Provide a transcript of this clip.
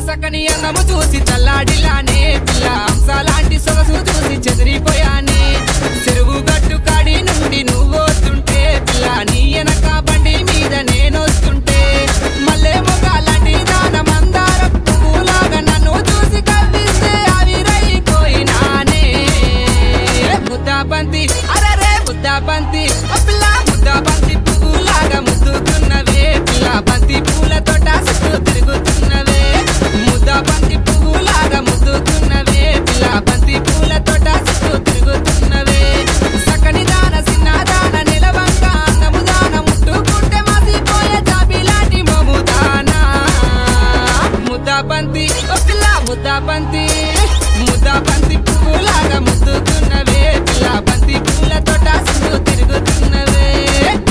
సకని అందము చూసి చల్లాడిలానే పిల్ల హంసలాంటి సొగసు చూసి చెదిరిపోయానే చెరువు గట్టు కాడి నుండి నువ్వు వస్తుంటే పిల్ల నీ వెనక బండి మీద నేనొస్తుంటే మల్లె మొగాలాంటి దాన మందార పువ్వులాగా నన్ను చూసి కవ్విస్తే ఆవిరైపోయినానే ముద్దా బంతి అరరే ముద్దా బంతి ఓ పిల్ల ముద్దా బంతి పువ్వులాగా ముద్దుకున్నవే పిల్ల బంతి పూల తోట చుట్టూ తిరుగుతున్నవే ముద్దా బంతి పువ్వులాగా ముద్దుకున్నవే పిల్ల బంతి పూల తోట చుట్టూ తిరుగుతున్నవే సకని దాన సిన్న దాన నిలవంక అందము దాన ముట్టుకుంటే మసిపోయే జాబిలాంటి మోము దానా ముద్దా బంతి ఓ పిల్ల ముద్దా బంతి ముద్దా బంతి పువ్వులాగా ముద్దుకున్నవే పిల్ల బంతి పూల తోట చుట్టూ తిరుగుతున్నవే